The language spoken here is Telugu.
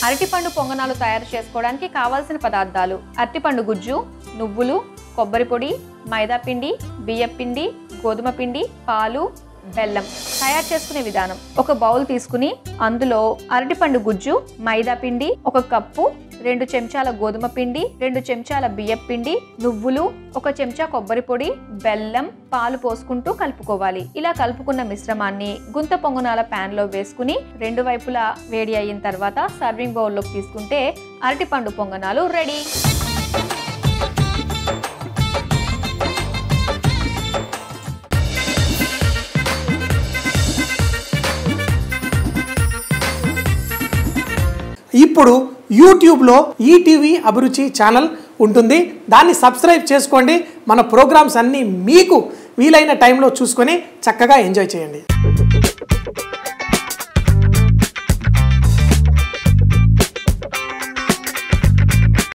అరటిపండు పొంగనాలు తయారు చేసుకోవడానికి కావాల్సిన పదార్థాలు అరటిపండు గుజ్జు నువ్వులు కొబ్బరి పొడి మైదా పిండి బియ్యం పిండి గోధుమ పిండి పాలు బెల్లం తయారు చేసుకునే విధానం ఒక బౌల్ తీసుకుని అందులో అరటిపండు గుజ్జు మైదా పిండి ఒక కప్పు రెండు చెంచాల గోధుమ పిండి రెండు చెంచాల బియ్యం పిండి నువ్వులు ఒక చెంచా కొబ్బరి పొడి బెల్లం పాలు పోసుకుంటూ కలుపుకోవాలి ఇలా కలుపుకున్న మిశ్రమాన్ని గుంత పొంగనాల ప్యాన్ లో వేసుకుని రెండు వైపులా వేడి అయిన తర్వాత సర్వింగ్ బౌల్లోకి తీసుకుంటే అరటిపండు పొంగనాలు రెడీ ఇప్పుడు యూట్యూబ్లో ఈటీవీ అభిరుచి ఛానల్ ఉంటుంది దాన్ని సబ్స్క్రైబ్ చేసుకోండి మన ప్రోగ్రామ్స్ అన్నీ మీకు వీలైన టైంలో చూసుకొని చక్కగా ఎంజాయ్ చేయండి